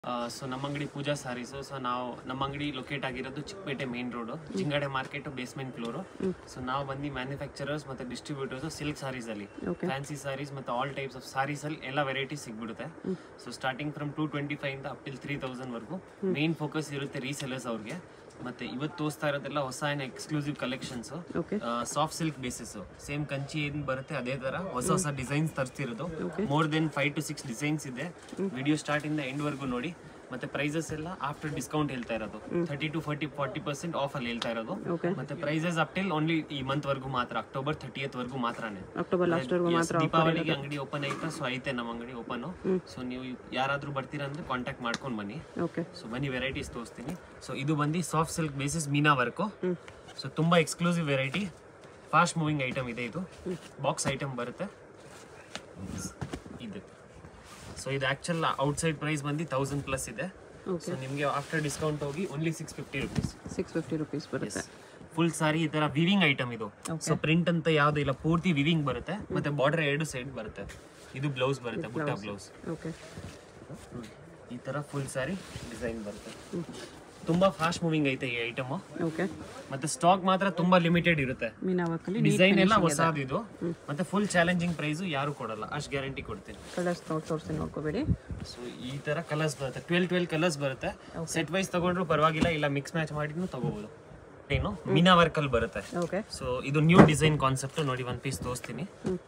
So ನಮ್ಮ ಅಂಗಡಿ ಪೂಜಾ ಸಾರೀಸು so ನಾವು ನಮ್ಮ ಅಂಗಡಿ ಲೊಕೇಟ್ ಆಗಿರೋದು ಚಿಕ್ಕಪೇಟೆ ಮೇನ್ ರೋಡು ಜಿಂಗಾಡೆ ಮಾರ್ಕೆಟ್ ಬೇಸ್ಮೆಂಟ್ ಫ್ಲೋರು ಸೊ ನಾವು ಬಂದು ಮ್ಯಾನುಫ್ಯಾಕ್ಚರರ್ಸ್ ಮತ್ತೆ ಡಿಸ್ಟ್ರಿಬ್ಯೂಟರ್ಸ್ ಸಿಲ್ಕ್ ಸಾರೀಸ್ ಅಲ್ಲಿ Okay. ಫ್ಯಾನ್ಸಿ ಸಾರೀಸ್ ಮತ್ತೆ ಆಲ್ ಟೈಪ್ಸ್ ಆಫ್ ಸಾರೀಸ್ ಅಲ್ಲಿ ಎಲ್ಲ ವೆರೈಟಿ ಸಿಗ್ಬಿಡುತ್ತೆ so starting from two twenty five ಇಂದ ಅಪ್ ಟಿಲ್ ತ್ರೀ ತೌಸಂಡ್ ವರ್ಗು ಮೇನ್ ಫೋಕಸ್ ಇರುತ್ತೆ ರೀಸೆಲರ್ಸ್ ಅವ್ರಿಗೆ ಮತ್ತೆ ಇವತ್ತು ತೋರಿಸ್ತಾ ಇರೋದೆಲ್ಲ ಹೊಸ ಏನು exclusive collections okay soft silk basis same Kanchi ಏನ್ ಬರುತ್ತೆ ಅದೇ ತರ ಹೊಸ ಹೊಸ ಡಿಸೈನ್ಸ್ ತರ್ತಿರೋದು more than five to six designs ಇದೆ ವಿಡಿಯೋ ಸ್ಟಾರ್ಟ್ ಇಂದ ಎಂಡ್ ವರ್ಗು ನೋಡಿ ಮತ್ತೆ ಪ್ರೈಸಸ್ ಎಲ್ಲ ಆಫ್ಟರ್ ಡಿಸ್ಕೌಂಟ್ ಹೇಳ್ತಾ ಇರೋದು thirty to forty forty percent of ಅಲ್ಲಿ ಹೇಳ್ತಾ ಇರೋದು ಓಕೆ ಮತ್ತೆ ಪ್ರೈಸಸ್ ಅಪ್ ಟಿಲ್ ಓನ್ಲಿ ಈ ಮಂತ್ ವರ್ಗು ಮಾತ್ರ ಅಕ್ಟೋಬರ್ ಥರ್ಟಿಯತ್ ವರ್ಗು ಮಾತ್ರನೇ ಅಕ್ಟೋಬರ್ ಲಾಸ್ಟ್ ವರ್ಗು Yes, ಮಾತ್ರ ದೀಪಾವಳಿಗೆ ಅಂಗಡಿ ಓಪನ್ ಐತೆ ಸೊ ಐತೆ ನಮ್ಮ ಅಂಗಡಿ ಓಪನ್ ಸೊ ನೀವು ಯಾರಾದ್ರೂ ಬರ್ತೀರಾ ಅಂದ್ರೆ ಕಾಂಟ್ಯಾಕ್ಟ್ ಮಾಡ್ಕೊಂಡು ಬನ್ನಿ ಓಕೆ ಸೊ ಬನ್ನಿ ವೆರೈಟೀಸ್ ತೋರಿಸ್ತೀನಿ ಸೊ ಇದು ಬಂದು soft silk basis meena work so ತುಂಬಾ exclusive variety fast moving item ಇದೆ ಇದು ಬಾಕ್ಸ್ ಐಟಮ್ ಬರುತ್ತೆ ಇದು ಸೊ ಇದು ಆಕ್ಚುಲ್ ಔಟ್ಸೈಡ್ ಪ್ರೈಸ್ ಬಂದು ತೌಸಂಡ್ ಪ್ಲಸ್ ಇದೆ ಓಕೆ ಸೊ ನಿಮಗೆ ಆಫ್ಟರ್ ಡಿಸ್ಕೌಂಟ್ ಹೋಗಿ only six fifty rupees six fifty rupees ಬರುತ್ತೆ ಫುಲ್ ಸಾರಿ ಈ ತರ ವಿವಿಂಗ್ ಐಟಮ್ ಇದು ಸೊ ಪ್ರಿಂಟ್ ಅಂತ ಯಾವ್ದು ಇಲ್ಲ ಪೂರ್ತಿ ವಿವಿಂಗ್ ಬರುತ್ತೆ ಮತ್ತೆ ಬಾರ್ಡರ್ ಎರಡು ಸೈಡ್ ಬರುತ್ತೆ ಇದು ಬ್ಲೌಸ್ ಬರುತ್ತೆ ಬುಟ್ಟ ಬ್ಲೌಸ್ ಓಕೆ ಈ ತರ ಫುಲ್ ಸಾರಿ ಡಿಸೈನ್ ಬರುತ್ತೆ ತುಂಬಾ ಫಾಸ್ಟ್ ಮೂವಿಂಗ್ ಐತೆ ಈ ಐಟಮ್ ಓಕೆ ಮತ್ತೆ ಸ್ಟಾಕ್ ಮಾತ್ರ ತುಂಬಾ ಲಿಮಿಟೆಡ್ ಇರುತ್ತೆ ಮೀನಾ ವರ್ಕಲ್ಲಿ ಡಿಸೈನ್ ಎಲ್ಲ ಹೊಸದು ಇದು ಮತ್ತೆ ಫುಲ್ ಚಾಲೆಂಜಿಂಗ್ ಪ್ರೈಸ್ ಯಾರು ಕೊಡಲ್ಲ ಅಷ್ಟು ಗ್ಯಾರಂಟಿ ಕೊಡ್ತೀನಿ ಕಲರ್ಸ್ ನೋಡಿ ತೋರಿಸಿ ನೋಡ್ಕೋಬೇಡಿ ಸೊ ಈ ತರ ಕಲರ್ಸ್ ಬರುತ್ತೆ ಟ್ವೆಲ್ ಟ್ವೆಲ್ ಕಲರ್ಸ್ ಬರುತ್ತೆ ಸೆಟ್ ವೈಸ್ ತಗೊಂಡ್ರು ಪರವಾಗಿಲ್ಲ ಇಲ್ಲ ಮಿಕ್ಸ್ ಮ್ಯಾಚ್ ಮಾಡಿದ್ನು ತಗೋಬಹುದು ಏನು ಮೀನಾ ವರ್ಕ್ ಅಲ್ಲಿ ಬರುತ್ತೆ ಓಕೆ ಸೊ ಇದು ನ್ಯೂ ಡಿಸೈನ್ ಕಾನ್ಸೆಪ್ಟ್ ನೋಡಿ ಒನ್ ಪೀಸ್ ತೋರಿಸ್ತೀನಿ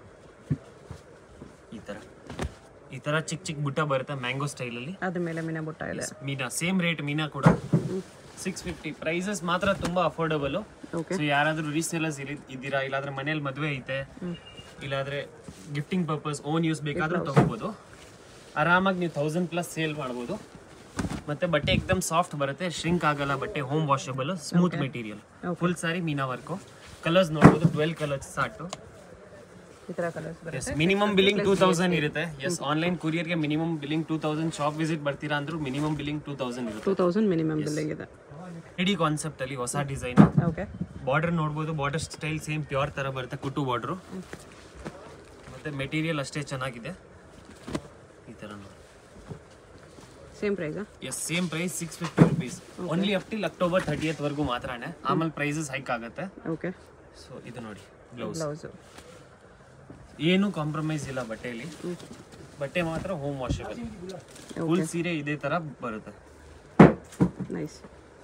ಈ ತರ ಈ ತರ ಚಿಕ್ಕ ಚಿಕ್ಕ ಬುಟ್ಟ ಬರುತ್ತೆ ಮ್ಯಾಂಗೋ ಸ್ಟೈಲ್ ಅಲ್ಲಿ ಅದ್ರ ಮೇಲೆ ಮೀನಾ ಬುಟ್ಟ ಇದೆ ಮೀನಾ ಸೇಮ್ ರೇಟ್ ಮೀನಾ ಕೂಡ ಸಿಕ್ಸ್ ಫಿಫ್ಟಿ ಪ್ರೈಸಸ್ ಮಾತ್ರ ತುಂಬಾ ಅಫೋರ್ಡಬಲ್ ಓಕೆ ಸೊ ಯಾರಾದ್ರೂ ರೀಸೇಲರ್ಸ್ ಇದ್ದೀರಾ ಇಲ್ಲಾಂದ್ರೆ ಮನೇಲಿ ಮದುವೆ ಐತೆ ಇಲ್ಲಾಂದ್ರೆ ಗಿಫ್ಟಿಂಗ್ ಪರ್ಪಸ್ ಓನ್ ಯೂಸ್ ಬೇಕಾದ್ರೂ ತಗೋಬಹುದು ಆರಾಮಾಗಿ ನೀವು ತೌಸಂಡ್ ಪ್ಲಸ್ ಸೇಲ್ ಮಾಡ್ಬೋದು ಮತ್ತೆ ಬಟ್ಟೆ ಎಕ್ದಮ್ ಸಾಫ್ಟ್ ಬರುತ್ತೆ ಶ್ರಿಂಕ್ ಆಗಲ್ಲ ಬಟ್ಟೆ home washable smooth material full saree meena work colours ನೋಡ್ಬೋದು ಟ್ವೆಲ್ ಕಲರ್ಸ್ ಸಾಟು ಈ ಥರ ಕಲರ್ಸ್ ಬರುತ್ತೆ ಮಿನಿಮಮ್ ಬಿಲ್ಲಿಂಗ್ ಟೂ ತೌಸಂಡ್ ಇರುತ್ತೆ ಎಸ್ ಆನ್ಲೈನ್ ಕೊರಿಯರ್ಗೆ minimum billing two thousand shop visit ಬರ್ತೀರಾ ಅಂದ್ರೂ ಮಿನಿಮಮ್ ಬಿಲ್ಲಿಂಗ್ ಟೂ ತೌಸಂಡ್ ಇರುತ್ತೆ ಟೂ ತೌಸಂಡ್ ಮಿನಿಮಮ್ ಬಿಲ್ಲಿಂಗ್ ಇದೆ ಇಡೀ ಕಾನ್ಸೆಪ್ಟ್ ಅಲ್ಲಿ ಹೊಸ ಡಿಸೈನ್ ಓಕೆ ಬಾರ್ಡರ್ ನೋಡ್ಬೋದು ಬಾರ್ಡರ್ ಸ್ಟೈಲ್ ಸೇಮ್ ಪ್ಯೂರ್ ತರ ಬರುತ್ತೆ ಕುಟ್ಟು ಬಾರ್ಡ್ರು ಮತ್ತೆ ಮೆಟೀರಿಯಲ್ ಅಷ್ಟೇ ಚೆನ್ನಾಗಿದೆ ಈ ತರ ನೋಡಿ ಸೇಮ್ ಪ್ರೈಸಾ yes same price six fifty rupees only up till October thirtieth ವರ್ಗೂ ಮಾತ್ರನೇ ಆಮೇಲೆ ಪ್ರೈಸಸ್ ಹೈಕ್ ಆಗುತ್ತೆ ಓಕೆ ಸೊ ಇದು ನೋಡಿ ಬ್ಲೌಸ್ ಬ್ಲೌಸು ಏನು ಕಾಂಪ್ರಮೈಸ್ ಇಲ್ಲ ಬಟ್ಟೆಯಲ್ಲಿ ಬಟ್ಟೆ ಮಾತ್ರ ಹೋಮ್ ವಾಷಬಲ್ ಫುಲ್ ಸೀರೆ ಇದೇ ತರ ಬರುತ್ತೆ ನೈಸ್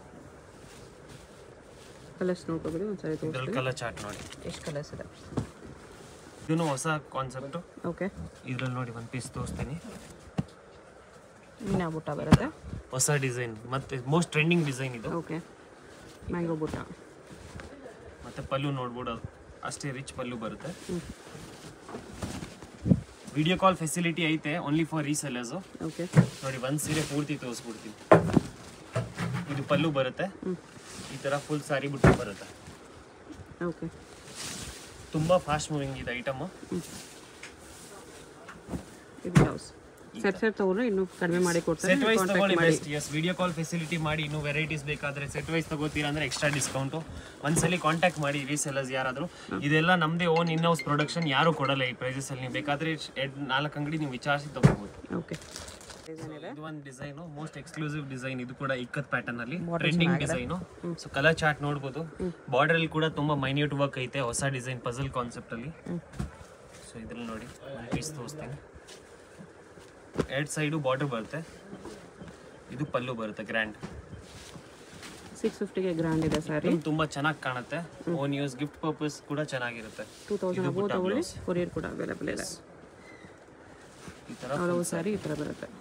ಕಲರ್ಸ್ ನೋಡ್ಕೋಬೇಡಿ ಒಂದ್ಸರಿ ತೋರಿಸಿ ಇದ್ರಲ್ಲಿ ಕಲರ್ ಚಾರ್ಟ್ ನೋಡಿ ಎಷ್ಟು ಕಲರ್ಸ್ ಇದೆ ಇದನ್ನು ಹೊಸ ಕಾನ್ಸೆಪ್ಟ್ ಓಕೆ ಇದ್ರಲ್ಲಿ ನೋಡಿ ಒಂದು ಪೀಸ್ ತೋರಿಸ್ತೀನಿ ಮೀನಾ ಬುಟ್ಟ ಬರುತ್ತೆ ಹೊಸ ಡಿಸೈನ್ ಮತ್ತೆ ಮೋಸ್ಟ್ ಟ್ರೆಂಡಿಂಗ್ ಡಿಸೈನ್ ಇದು ಓಕೆ ಮ್ಯಾಂಗೋ ಬುಟ್ಟ ಮತ್ತೆ ಪಲ್ಲು ನೋಡ್ಬೋದು ಅಷ್ಟೇ ರಿಚ್ ಪಲ್ಲು ಬರುತ್ತೆ ವಿಡಿಯೋ ಕಾಲ್ ಫೆಸಿಲಿಟಿ ಐತೆ ಓನ್ಲಿ ಫಾರ್ ರೀಸೆಲ್ಲರ್ಸ್ ಓಕೆ ನೋಡಿ ಒಂದ್ ಸೀರೆ ಪೂರ್ತಿ ತೋರಿಸ್ಬಿಡ್ತೀನಿ ಇದು ಪಲ್ಲು ಬರುತ್ತೆ ಈ ತರ ಫುಲ್ ಸಾರಿ ಬಿಟ್ಟು ಬರುತ್ತೆ ಓಕೆ ತುಂಬಾ ಫಾಸ್ಟ್ ಮೂವಿಂಗ್ ಇದೆ ಐಟಮ್ ಇದು ಬ್ಲೌಸ್ ಸೆಟ್ ಸೆಟ್ ತಗೊಂಡ್ರೆ ಇನ್ನೂ ಕಡಿಮೆ ಮಾಡಿ ಕೊಡ್ತಾರೆ ಸೆಟ್ ವೈಸ್ ತಗೊಳ್ಳಿ ಕಾಂಟ್ಯಾಕ್ಟ್ ಮಾಡಿ ಬೆಸ್ಟ್ ಎಸ್ ವಿಡಿಯೋ ಕಾಲ್ ಫೆಸಿಲಿಟಿ ಮಾಡಿ ಇನ್ನೂ ವೆರೈಟೀಸ್ ಬೇಕಾದ್ರೆ ಸೆಟ್ ವೈಸ್ ತಗೋತೀರಾ ಅಂದ್ರೆ ಎಕ್ಸ್ಟ್ರಾ ಡಿಸ್ಕೌಂಟು ಒಂದ್ಸಲಿ ಕಾಂಟ್ಯಾಕ್ಟ್ ಮಾಡಿ ರೀಸೆಲ್ಲರ್ಸ್ ಯಾರಾದರೂ ಇದೆಲ್ಲ ನಮ್ಮದೇ ಓನ್ ಇನ್ ಹೌಸ್ ಪ್ರೊಡಕ್ಷನ್ ಯಾರು ಕೊಡಲ್ಲ ಈ ಪ್ರೈಸಸ್ ಅಲ್ಲಿ ನೀವು ಬೇಕಾದ್ರೆ ಎಡ್ ನಾಲ್ಕು ಅಂಗಡಿ ನೀವು ವಿಚಾರಿಸಿ ತಗೋಬಹುದು ಓಕೆ ಡಿಸೈನ್ ಇದೆ ಇದು ಒಂದು ಡಿಸೈನು ಮೋಸ್ಟ್ ಎಕ್ಸ್ಕ್ಲೂಸಿವ್ ಡಿಸೈನ್ ಇದು ಕೂಡ ಇಕ್ಕತ್ ಪ್ಯಾಟರ್ನ್ ಅಲ್ಲಿ trending design so colour chart ನೋಡ್ಬೋದು ಬಾರ್ಡರ್ ಅಲ್ಲಿ ಕೂಡ ತುಂಬಾ ಮೈನ್ಯೂಟ್ ವರ್ಕ್ ಐತೆ ಹೊಸ ಡಿಸೈನ್ ಪಜಲ್ ಕಾನ್ಸೆಪ್ಟ್ ಅಲ್ಲಿ ಸೊ ಇದ್ರಲ್ಲಿ ನೋಡಿ ಒಂದು ಪೀಸ್ ತೋರಿಸ್ತೀನಿ ಎರಡ್ ಸೈಡು ಬಾರ್ಡರ್ ಬರುತ್ತೆ ಇದು ಪಲ್ಲು ಬರುತ್ತೆ ಗ್ರ್ಯಾಂಡ್ ಸಿಕ್ಸ್ ಫಿಫ್ಟಿಗೆ ಗ್ರ್ಯಾಂಡ್ ಇದೆ ಸ್ಯಾರಿ ತುಂಬಾ ಚೆನ್ನಾಗಿ ಕಾಣುತ್ತೆ ಓನ್ ಯೂಸ್ ಗಿಫ್ಟ್ ಪರ್ಪಸ್ ಕೂಡ ಚೆನ್ನಾಗಿರುತ್ತೆ ಟೂ ತೌಸಂಡ್ ಅಬೋ ತಗೊಳ್ಳಿ ಕೊರಿಯರ್ ಕೂಡ ಅವೈಲೇಬಲ್ ಇದೆ ಈ ತರ ಹಲವು ಸ್ಯಾರಿ ಈ ಥರ ಬರುತ್ತೆ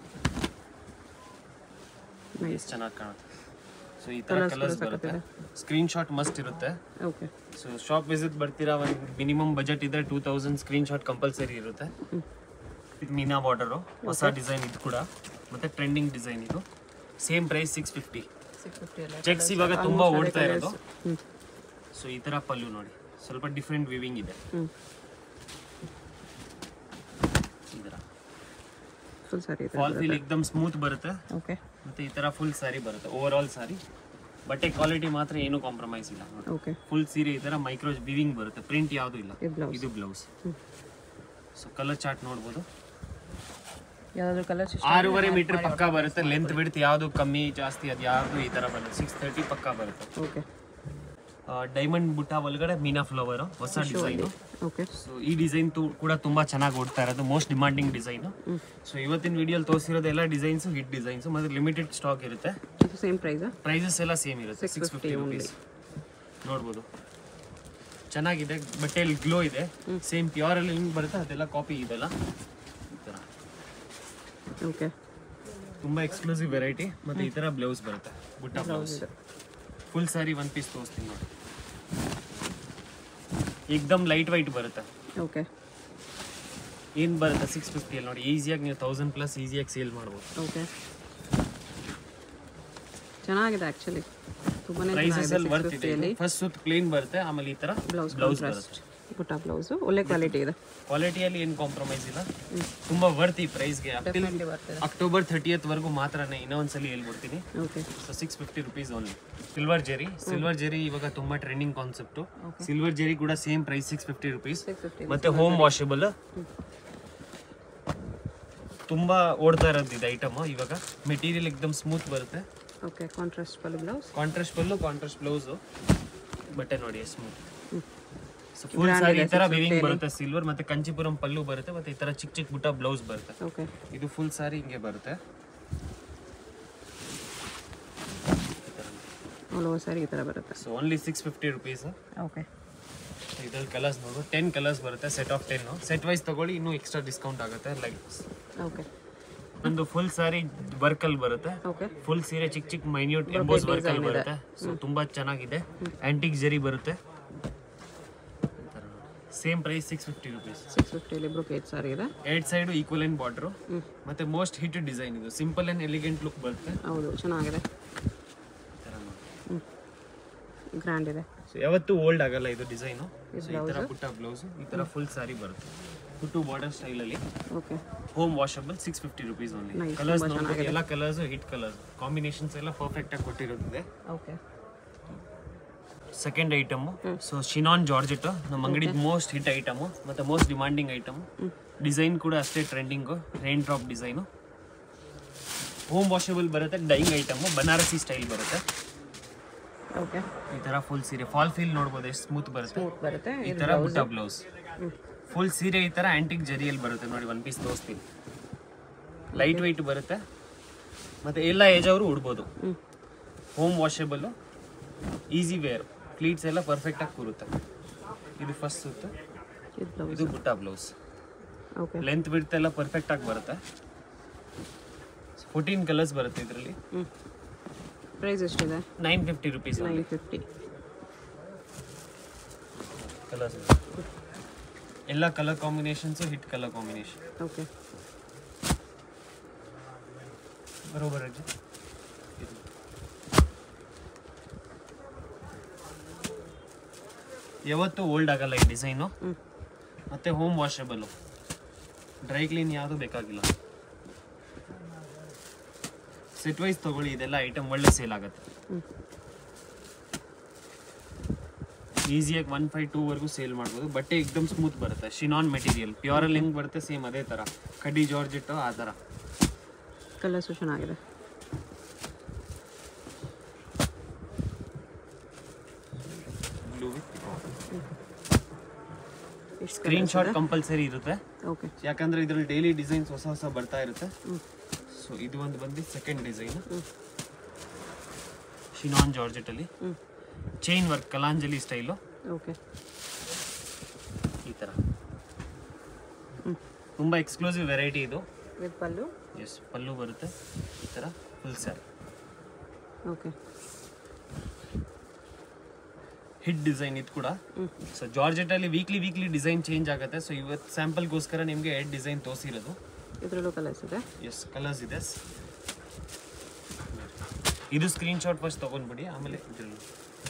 ನೈಸ್ ಚೆನ್ನಾಗಿ ಕಾಣುತ್ತೆ ಸೊ ಈ ತರ ಕಲರ್ಸ್ ಬರುತ್ತೆ ಸ್ಕ್ರೀನ್ ಶಾಟ್ ಮಸ್ಟ್ ಇರುತ್ತೆ ಓಕೆ ಸೊ ಶಾಪ್ ವಿಸಿಟ್ ಬರ್ತೀರಾ ಒಂದು ಮಿನಿಮಮ್ ಬಜೆಟ್ ಇದ್ರೆ two thousand screen shot compulsory ಇರುತ್ತೆ ಇದು ಮೀನಾ ಬಾರ್ಡರು ಹೊಸ ಡಿಸೈನ್ ಇದು ಕೂಡ ಮತ್ತೆ ಟ್ರೆಂಡಿಂಗ್ ಡಿಸೈನ್ ಇದು same price six fifty six fifty ಅಲ್ಲ ಚೆಕ್ಸ್ ಇವಾಗ ತುಂಬಾ ಓಡ್ತಾ ಇರೋದು ಹ್ಞೂ ಸೊ ಈ ತರ ಪಲ್ಲು ನೋಡಿ ಸ್ವಲ್ಪ ಡಿಫ್ರೆಂಟ್ ವಿವಿಂಗ್ ಇದೆ ಹ್ಞೂ ಈ ತರ ಫುಲ್ ಸ್ಯಾರಿ ಇದೆ ಫಾಲ್ ಫೀಲ್ ಎಕ್ದಮ್ ಸ್ಮೂತ್ ಬರುತ್ತೆ ಓಕೆ ಮತ್ತೆ ಈ ತರ ಫುಲ್ ಸಾರಿ ಬರುತ್ತೆ ಓವರ್ ಆಲ್ ಸಾರಿ ಬಟ್ಟೆ ಕ್ವಾಲಿಟಿ ಮಾತ್ರ ಏನು ಕಾಂಪ್ರಮೈಸ್ ಇಲ್ಲ ನೋಡಿ ಓಕೆ ಫುಲ್ ಸೀರೆ ಈ ತರ ಮೈಕ್ರೋ ವಿವಿಂಗ್ ಬರುತ್ತೆ ಪ್ರಿಂಟ್ ಯಾವುದು ಇಲ್ಲ ಇದು ಬ್ಲೌಸ್ ಇದು ಬ್ಲೌಸ್ ಸೊ ಕಲರ್ ಚಾರ್ಟ್ ನೋಡ್ಬೋದು ಯಾವ್ದಾದ್ರು ಕಲರ್ಸ್ ಆರೂವರೆ ಮೀಟರ್ ಪಕ್ಕ ಬರುತ್ತೆ ಲೆಂತ್ ಬಿಡ್ತು ಯಾವುದು ಕಮ್ಮಿ ಜಾಸ್ತಿ ಅದು ಯಾವುದು ಈ ತರ ಬರುತ್ತೆ ಸಿಕ್ಸ್ ತರ್ಟಿ ಪಕ್ಕ ಬರುತ್ತೆ ಓಕೆ ಡೈಮಂಡ್ ಬುಟ್ಟ ಒಳಗಡೆ ಮೀನಾ ಫ್ಲವರ್ ಹೊಸ ಡಿಸೈನ್ ಓಕೆ ಸೊ ಈ ಡಿಸೈನ್ ಕೂಡ ತುಂಬಾ ಚೆನ್ನಾಗಿ ಓಡ್ತಾ ಇರೋದು ಮೋಸ್ಟ್ ಡಿಮಾಂಡಿಂಗ್ ಡಿಸೈನ್ ಸೊ ಇವತ್ತಿನ ವಿಡಿಯೋಲಿ ತೋರಿಸಿರೋದು ಎಲ್ಲ ಡಿಸೈನ್ಸ್ ಹಿಟ್ ಡಿಸೈನ್ಸ್ ಮತ್ತೆ ಲಿಮಿಟೆಡ್ ಸ್ಟಾಕ್ ಇರುತ್ತೆ ಇದು ಸೇಮ್ ಪ್ರೈಸಾ ಪ್ರೈಸಸ್ ಎಲ್ಲ ಸೇಮ್ ಇರುತ್ತೆ ಸಿಕ್ಸ್ ಫಿಫ್ಟಿ ರುಪೀಸ್ ನೋಡ್ಬೋದು ಚೆನ್ನಾಗಿದೆ ಬಟ್ಟೆಯಲ್ಲಿ ಗ್ಲೋ ಇದೆ ಸೇಮ್ ಪ್ಯೂರ್ ಅಲ್ಲಿ ಹೆಂಗ್ ಬರುತ್ತೆ ಅದೆಲ್ಲ ಕಾಪಿ ಇದೆಲ್ಲ ಈ ತರ ಓಕೆ ತುಂಬಾ ಎಕ್ಸ್ಕ್ಲೂಸಿವ್ ವೆರೈಟಿ ಮತ್ತೆ ಈ ತರ ಬ್ಲೌಸ್ ಬರುತ್ತೆ ಬುಟ್ಟ blouse full sari one piece ತೋರಿಸ್ತೀನಿ ನೋಡಿ ಏಕ್ದಮ್ ಲೈಟ್ ವೈಟ್ ಬರುತ್ತೆ ಓಕೆ ಏನ್ ಬರುತ್ತೆ ಸಿಕ್ಸ್ ಫಿಫ್ಟಿಯಲ್ಲಿ ನೋಡಿ ಈಸಿಯಾಗಿ ನೀವು ತೌಸಂಡ್ ಪ್ಲಸ್ ಈಸಿಯಾಗಿ ಸೇಲ್ ಮಾಡ್ಬೋದು ಓಕೆ ಚೆನ್ನಾಗಿದೆ ಆ್ಯಕ್ಚುಲಿ ತುಂಬಾನೇ ಪ್ರೈಸಸ್ ಅಲ್ಲಿ ಚೆನ್ನಾಗಿದೆ ವರ್ತ್ ಇದೆ ಫಸ್ಟ್ ಸುತ್ತ ಪ್ಲೇನ್ ಬರುತ್ತೆ ಆಮೇಲೆ ಈ ತರ ಬ್ಲೌಸ್ ಬ್ಲೌಸ್ ಕಾಂಟ್ರಾಸ್ಟ್ ಬರುತ್ತೆ ಬುಟ್ಟ ಬ್ಲೌಸು ಒಳ್ಳೆ ಕ್ವಾಲಿಟಿ ಇದೆ ಕ್ವಾಲಿಟಿಯಲ್ಲಿ ಏನು ಕಾಂಪ್ರಮೈಸ್ ಇಲ್ಲ ತುಂಬಾ ವರ್ತ್ ಈ ಪ್ರೈಸ್ಗೆ ಡೆಫಿನೆಟ್ಲಿ ಬರ್ತದೆ ಅಕ್ಟೋಬರ್ ಥರ್ಟಿಯತ್ ವರೆಗೂ ಮಾತ್ರನೇ ಇನ್ನೊಂದ್ಸಲಿ ಹೇಳ್ಬಿಡ್ತೀನಿ okay so six fifty rupees only silver zari silver zari ಇವಾಗ ತುಂಬಾ ಟ್ರೆಂಡಿಂಗ್ ಕಾನ್ಸೆಪ್ಟ್ ಸಿಲ್ವರ್ ಜೆರಿ ಕೂಡ same price six fifty rupees six fifty ಮತ್ತೆ ಹೋಮ್ ವಾಷಬಲ್ ತುಂಬಾ ಓಡ್ತಾ ಇರೋದು ಇದು ಐಟಮ್ ಇವಾಗ ಮೆಟೀರಿಯಲ್ ಎಕ್ದಮ್ ಸ್ಮೂತ್ ಬರುತ್ತೆ okay contrast pallu blouse contrast pallu contrast blouse ಬಟ್ಟೆ ನೋಡಿ ಸ್ಮೂತ್ ಸೊ ಫುಲ್ ಸಾರಿ ಈ ತರ ವಿವಿಂಗ್ ಬರುತ್ತೆ ಸಿಲ್ವರ್ ಮತ್ತೆ ಕಂಚಿಪುರಂ ಪಲ್ಲು ಬರುತ್ತೆ ಮತ್ತೆ ಈ ತರ ಚಿಕ್ಕ ಚಿಕ್ಕ ಬುಟ್ಟ ಬ್ಲೌಸ್ ಬರುತ್ತೆ ಓಕೆ ಇದು ಫುಲ್ ಸಾರಿ ಹಿಂಗೆ ಬರುತ್ತೆ ಆಲ್ ಓವರ್ ಸ್ಯಾರಿ ಈ ಥರ ಬರುತ್ತೆ so only six fifty rupees okay ಇದ್ರಲ್ಲಿ ಕಲರ್ಸ್ ನೋಡು ಟೆನ್ ಕಲರ್ಸ್ ಬರುತ್ತೆ set of ten set wise ತಗೊಳ್ಳಿ ಇನ್ನೂ ಎಕ್ಸ್ಟ್ರಾ ಡಿಸ್ಕೌಂಟ್ ಆಗುತ್ತೆ ಲೈಕ್ ಓಕೆ ಒಂದು ಫುಲ್ ಸಾರಿ ವರ್ಕ್ ಅಲ್ಲಿ ಬರುತ್ತೆ ಓಕೆ ಫುಲ್ ಸೀರೆ ಚಿಕ್ಕ ಚಿಕ್ಕ ಮೈನ್ಯೂಟ್ ಎಂಬೋಸ್ ವರ್ಕ್ ಅಲ್ಲಿ ಬರುತ್ತೆ ಸೊ ತುಂಬಾ ಚೆನ್ನಾಗಿದೆ ಆಂಟಿಕ್ ಜರಿ ಬರುತ್ತೆ same price six fifty rupees six ಫಿಫ್ಟಿಯಲ್ಲಿ ಬ್ರೊಕೇಟ್ ಸಾರಿ ಇದೆ ಎರಡ್ ಸೈಡು ಈಕ್ವಲ್ ಅಂಡ್ ಬಾರ್ಡ್ರು ಮತ್ತೆ ಮೋಸ್ಟ್ ಹಿಟ್ ಡಿಸೈನ್ ಇದು ಸಿಂಪಲ್ ಅಂಡ್ ಎಲಿಗೆಂಟ್ ಲುಕ್ ಬರುತ್ತೆ ಹೌದು ಚೆನ್ನಾಗಿದೆ ಈ ಥರ ನೋಡಿ. ಗ್ರ್ಯಾಂಡ್ ಇದೆ ಸೊ ಯಾವತ್ತೂ ಓಲ್ಡ್ ಆಗಲ್ಲ ಇದು ಡಿಸೈನು ಈ ತರ ಪುಟ್ಟ ಬ್ಲೌಸ್ ಈ ತರ ಫುಲ್ ಸಾರಿ ಬರುತ್ತೆ ಪುಟ್ಟು ಬಾರ್ಡರ್ ಸ್ಟೈಲ್ ಅಲ್ಲಿ okay home washable six fifty rupees only Nice, colours ನೋಡ್ಬೋದು ಎಲ್ಲ ಕಲರ್ಸ್ ಹಿಟ್ ಕಲರ್ಸ್ ಕಾಂಬಿನೇಷನ್ಸ್ ಎಲ್ಲ ಪರ್ಫೆಕ್ಟ್ ಆಗಿ ಕೊಟ್ಟಿರೋದಿದೆ okay second item so chinon georgette ನಮ್ಮ ಅಂಗಡಿ ಮೋಸ್ಟ್ ಹಿಟ್ ಐಟಮ್ ಮತ್ತೆ ಮೋಸ್ಟ್ ಡಿಮಾಂಡಿಂಗ್ ಐಟಮ್ ಡಿಸೈನ್ ಕೂಡ ಅಷ್ಟೇ trending rain drop design home washable ಬರುತ್ತೆ ಡೈಯಿಂಗ್ ಐಟಮ್ ಬನಾರಸಿ ಸ್ಟೈಲ್ ಬರುತ್ತೆ ಓಕೆ ಈ ತರ ಫುಲ್ ಸೀರೆ ಫಾಲ್ ಫೀಲ್ ನೋಡ್ಬೋದು ಎಷ್ಟು ಸ್ಮೂತ್ ಬರುತ್ತೆ ಸ್ಮೂತ್ ಬರುತ್ತೆ ಈ ತರ ಬುಟ್ಟ ಬ್ಲೌಸ್ ಫುಲ್ ಸೀರೆ ಈ ತರ ಆಂಟಿಕ್ ಜರಿಯಲ್ಲಿ ಬರುತ್ತೆ ನೋಡಿ ಒನ್ ಪೀಸ್ ತೋರಿಸ್ತೀನಿ ಲೈಟ್ ವೆಯ್ಟ್ ಬರುತ್ತೆ ಮತ್ತೆ ಎಲ್ಲ ಏಜ್ ಅವರು ಉಡ್ಬೋದು ಹ್ಞೂ home washable easy wear pleats ಎಲ್ಲ ಪರ್ಫೆಕ್ಟ್ ಆಗಿ ಕೂರುತ್ತೆ ಇದು ಫಸ್ಟ್ ಸುತ್ತು ಇದು ಬ್ಲೌಸ್ ಇದು ಬುಟ್ಟ ಬ್ಲೌಸ್ ಓಕೆ ಲೆಂತ್ ಬಿಡ್ತ್ ಎಲ್ಲ ಪರ್ಫೆಕ್ಟ್ ಆಗಿ ಬರುತ್ತೆ ಫೋರ್ಟೀನ್ ಕಲರ್ಸ್ ಬರುತ್ತೆ ಇದರಲ್ಲಿ ಹ್ಞೂ ಪ್ರೈಸ್ ಎಷ್ಟಿದೆ nine fifty rupees nine fifty colours ಎಲ್ಲ colour combinations hit colour combination okay ಬರೋಬರ್ ಅಜ್ಜಿ ಇದು. ಯಾವತ್ತೂ ಓಲ್ಡ್ ಆಗಲ್ಲ ಈ ಡಿಸೈನು ಹ್ಞೂ ಮತ್ತೆ ಹೋಮ್ ವಾಷಬಲ್ ಡ್ರೈ ಕ್ಲೀನ್ ಯಾವುದು ಬೇಕಾಗಿಲ್ಲ ಸೆಟ್ ವೈಸ್ ತಗೊಳ್ಳಿ ಇದೆಲ್ಲ ಐಟಮ್ ಒಳ್ಳೆ ಸೇಲ್ ಆಗುತ್ತೆ ಹ್ಞೂ ಈಸಿಯಾಗಿ ಒನ್ ಫೈವ್ ಟೂ ವರೆಗೂ ಸೇಲ್ ಮಾಡ್ಬೋದು ಬಟ್ಟೆ ಎಕ್ದಮ್ ಸ್ಮೂತ್ ಬರುತ್ತೆ ಶಿನಾನ್ ಮೆಟೀರಿಯಲ್ ಪ್ಯೂರಲ್ಲಿ ಹೆಂಗೆ ಬರುತ್ತೆ ಸೇಮ್ ಅದೇ ಥರ ಕಡ್ಡಿ ಜಾರ್ಜೆಟ್ಟು ಆ ಥರ ಕಲರ್ಸು ಚೆನ್ನಾಗಿದೆ ಬ್ಲೂ ವಿತ್ ಇಷ್ಟು ಸ್ಕ್ರೀನ್ ಶಾಟ್ ಕಂಪಲ್ಸರಿ ಇರುತ್ತೆ ಓಕೆ ಯಾಕಂದ್ರೆ ಇದ್ರಲ್ಲಿ ಡೈಲಿ ಡಿಸೈನ್ಸ್ ಹೊಸ ಹೊಸ ಬರ್ತಾ ಇರುತ್ತೆ ಹ್ಞೂ ಸೊ ಇದು ಒಂದು ಬಂದು ಸೆಕೆಂಡ್ ಡಿಸೈನ್ ಹ್ಞೂ ಶಿನಾನ್ ಜಾರ್ಜೆಟ್ ಅಲ್ಲಿ ಹ್ಞೂ chain work Kalanjali style okay ಈ ಥರ ಹ್ಞೂ ತುಂಬ ಎಕ್ಸ್ಕ್ಲೂಸಿವ್ ವೆರೈಟಿ ಇದು ವಿತ್ ಪಲ್ಲು ಎಸ್ ಪಲ್ಲು ಬರುತ್ತೆ ಈ ಥರ full sari okay hit design ಇದು ಕೂಡ ಹ್ಞೂ ಸೊ ಜಾರ್ಜೆಟ್ ಅಲ್ಲಿ ವೀಕ್ಲಿ ವೀಕ್ಲಿ ಡಿಸೈನ್ ಚೇಂಜ್ ಆಗುತ್ತೆ ಸೊ ಇವತ್ತು ಸ್ಯಾಂಪಲ್ಗೋಸ್ಕರ ನಿಮಗೆ ಎರಡು ಡಿಸೈನ್ ತೋರಿಸಿರೋದು ಇದರಲ್ಲೂ ಕಲರ್ಸ್ ಇದೆ ಎಸ್ ಕಲರ್ಸ್ ಇದೆ ಇದು ಸ್ಕ್ರೀನ್ ಶಾಟ್ ಫಸ್ಟ್ ತಗೊಂಡ್ಬಿಡಿ ಆಮೇಲೆ ಇದ್ರಲ್ಲಿ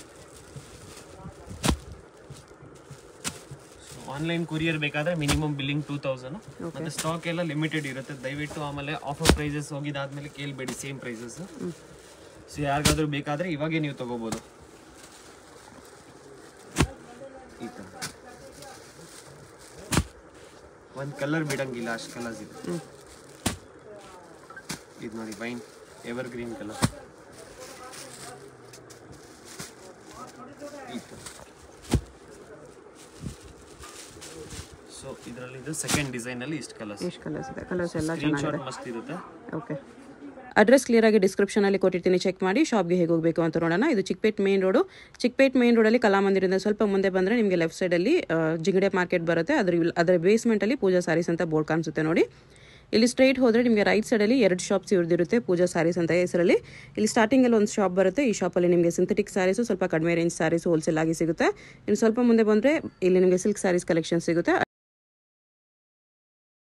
ಆನ್ಲೈನ್ ಕೊರಿಯರ್ ಬೇಕಾದ್ರೆ ಮಿನಿಮಮ್ ಬಿಲ್ಲಿಂಗ್ ಟೂ ತೌಸಂಡ್ ಮತ್ತೆ ಸ್ಟಾಕ್ ಎಲ್ಲ ಲಿಮಿಟೆಡ್ ಇರುತ್ತೆ ದಯವಿಟ್ಟು ಆಮೇಲೆ ಆಫರ್ ಪ್ರೈಸಸ್ ಹೋಗಿದಾದ್ಮೇಲೆ ಕೇಳಬೇಡಿ ಸೇಮ್ ಪ್ರೈಸಸ್ ಹ್ಞೂ ಸೊ ಯಾರಿಗಾದ್ರೂ ಬೇಕಾದ್ರೆ ಇವಾಗೇ ನೀವು ತಗೋಬಹುದು ಈ ಥರ ಒಂದು ಕಲರ್ ಬಿಡಂಗಿಲ್ಲ ಅಷ್ಟು ಕಲರ್ಸ್ ಇದೆ ಹ್ಞೂ ಇದು ನೋಡಿ wine ever green colour so ಇದರಲ್ಲಿ ಇದು ಸೆಕೆಂಡ್ ಡಿಸೈನ್ ಅಲ್ಲಿ ಇಷ್ಟು ಕಲರ್ಸ್ ಎಷ್ಟು ಕಲರ್ಸ್ ಇದೆ ಕಲರ್ಸ್ ಎಲ್ಲ ಸ್ಕ್ರೀನ್ ಶಾಟ್ ಮಸ್ತ್ ಇರುತ್ತೆ ಓಕೆ ಅಡ್ರೆಸ್ ಕ್ಲಿಯರಾಗಿ ಡಿಸ್ಕ್ರಿಪ್ಷನಲ್ಲಿ ಕೊಟ್ಟಿರ್ತೀನಿ ಚೆಕ್ ಮಾಡಿ ಶಾಪ್ಗೆ ಹೇಗೆ ಹೋಗಬೇಕು ಅಂತ ನೋಡೋಣ ಇದು Chickpet main road Chickpet main ರೋಡಲ್ಲಿ ಕಲಾಮಂದಿರದಿಂದ ಸ್ವಲ್ಪ ಮುಂದೆ ಬಂದರೆ ನಿಮಗೆ ಲೆಫ್ಟ್ ಸೈಡಲ್ಲಿ ಜಿಂಗಡೆ ಮಾರ್ಕೆಟ್ ಬರುತ್ತೆ ಅದರ ಇಲ್- ಅದರ ಬೇಸ್ಮೆಂಟಲ್ಲಿ ಪೂಜಾ ಸ್ಯಾರೀಸ್ ಅಂತ ಬೋರ್ಡ್ ಕಾಣಿಸುತ್ತೆ ನೋಡಿ ಇಲ್ಲಿ ಸ್ಟ್ರೈಟ್ ಹೋದರೆ ನಿಮಗೆ ರೈಟ್ ಸೈಡಲ್ಲಿ ಎರಡು ಶಾಪ್ಸ್ ಇವ್ರದಿರುತ್ತೆ ಪೂಜಾ ಸ್ಯಾರೀಸ್ ಅಂತ ಹೆಸರಲ್ಲಿ ಇಲ್ಲಿ ಸ್ಟಾರ್ಟಿಂಗಲ್ಲಿ ಒಂದು ಶಾಪ್ ಬರುತ್ತೆ ಈ ಶಾಪಲ್ಲಿ ನಿಮಗೆ ಸಿಂಥೆಟಿಕ್ ಸ್ಯಾರೀಸು ಸ್ವಲ್ಪ ಕಡಿಮೆ ರೇಂಜ್ ಸ್ಯಾರೀಸು ಹೋಲ್ಸೇಲ್ ಆಗಿ ಸಿಗುತ್ತೆ ಇನ್ನು ಸ್ವಲ್ಪ ಮುಂದೆ ಬಂದರೆ ಇಲ್ಲಿ ನಿಮಗೆ ಸಿಲ್ಕ್ ಸ್ಯಾರೀಸ್ ಕಲೆಕ್ಷನ್ ಸಿಗುತ್ತೆ